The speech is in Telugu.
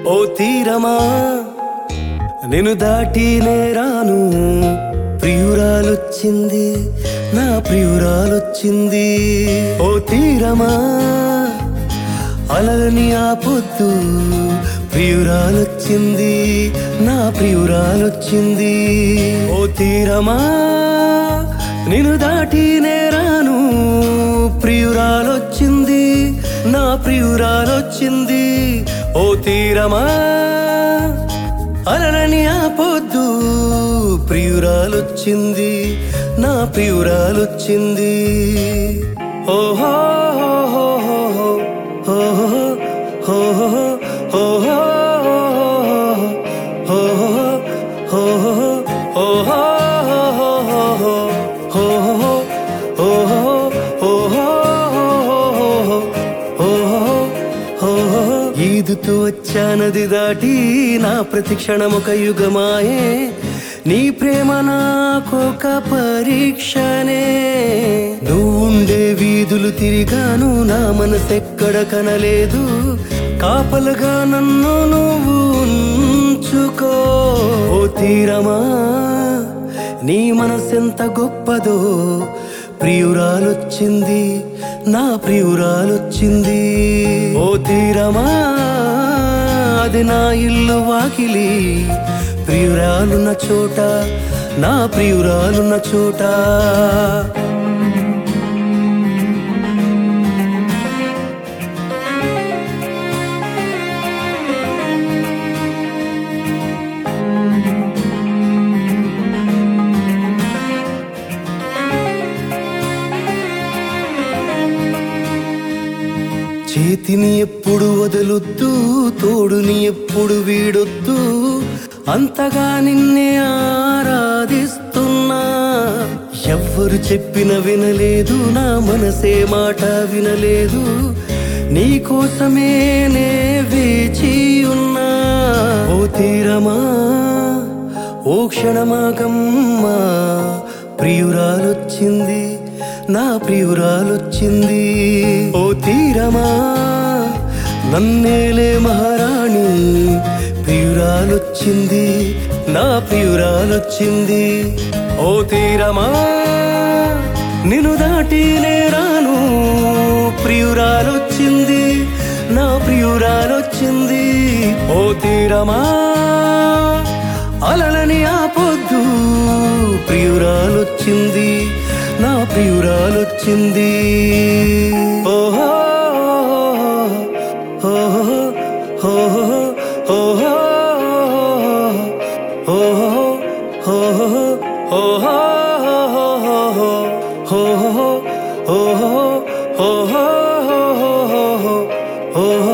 ఓ తీరమా నేను దాటి నేరాను ప్రియురాలొచ్చింది నా ప్రియురాలొచ్చింది ఓ తీరమా అలలని ఆపొద్దు ప్రియురాలొచ్చింది నా ప్రియురాలొచ్చింది ఓ తీరమా నేను దాటి నేరాను ప్రియురాలొచ్చింది నా ప్రియురాలొచ్చింది ఓ తీరమా అలలని ఆపొద్దు ప్రియురాలొచ్చింది నా ప్రియురాలొచ్చింది ఓహో ఓహో ఓహో ఓహో ఈదుతూ వచ్చానది దాటి నా ప్రతి క్షణం ఒక యుగమాయే నీ ప్రేమ నాకొక పరీక్షనే నువ్వుండే వీధులు తిరిగాను నా మనసెక్కడ కనలేదు కాపలుగా నన్ను నువ్వు ఉంచుకో ఓ తీరమా నీ మనసెంత గొప్పదో ప్రియురాలొచ్చింది నా ప్రియురాలొచ్చింది ఓ తీరమా అది నా ఇల్లు వాకిలి ప్రియురాలున్న చోట నా ప్రియురాలున్న చోట చేతిని ఎప్పుడు వదలొద్దు తోడుని ఎప్పుడు వీడొద్దు అంతగా నిన్నే ఆరాధిస్తున్నా ఎవ్వరు చెప్పిన వినలేదు నా మనసే మాట వినలేదు నీ కోసమే నే వేచి ఉన్నా ఓ తీరమా ఓ క్షణమాగమ్మా ప్రియురాలొచ్చింది నా ప్రియురాలొచ్చింది ఓ తీరమా నన్నేలే మహారాణి ప్రియురాలొచ్చింది నా ప్రియురాలొచ్చింది ఓ తీరమా నిన్ను దాటి నేరాను ప్రియురాలొచ్చింది నా ప్రియురాలొచ్చింది ఓ తీరమా అలలని ఆపొద్దు ప్రియురాలొచ్చింది నా ప్రియురాలొచ్చింది ఓహో ఓహో ఓహో ఓహో ఓహో ఓహో ఓహో ఓహో ఓహో ఓహో ఓహో